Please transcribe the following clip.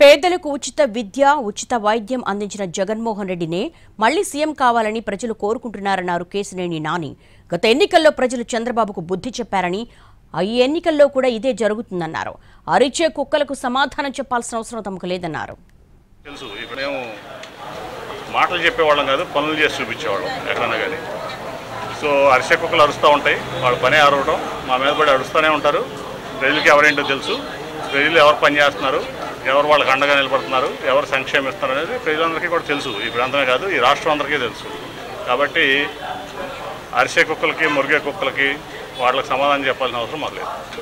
పేదలకు ఉచిత విద్య ఉచిత వైద్యం అందించిన జగన్మోహన్ రెడ్డినే మళ్లీ సీఎం కావాలని ప్రజలు కోరుకుంటున్నారన్నారు కేసినేని నాని గత ఎన్నికల్లో ప్రజలు చంద్రబాబుకు బుద్ధి చెప్పారని ఆ ఈ ఎన్నికల్లో కూడా ఇదే జరుగుతుందన్నారు అరిచే కుక్కలకు సమాధానం చెప్పాల్సిన అవసరం తమకు లేదన్నారు తెలుసు ఇప్పుడు మేము మాటలు చెప్పేవాళ్ళం కాదు పనులు చేసి చూపించేవాళ్ళం ఎక్కడన్నా కానీ సో అరిసె కుక్కలు అరుస్తూ ఉంటాయి వాళ్ళ పనే అరవడం మా మీద పడి అరుస్తూనే ఉంటారు ప్రజలకి ఎవరేంటో తెలుసు ప్రజలు ఎవరు పని చేస్తున్నారు ఎవరు వాళ్ళకి అండగా నిలబడుతున్నారు ఎవరు సంక్షేమిస్తున్నారు అనేది ప్రజలందరికీ కూడా తెలుసు ఈ ప్రాంతమే కాదు ఈ రాష్ట్రం అందరికీ తెలుసు కాబట్టి అరిసె కుక్కలకి మురిగే కుక్కలకి వాళ్ళకి సమాధానం చెప్పాల్సిన అవసరం మాకు లేదు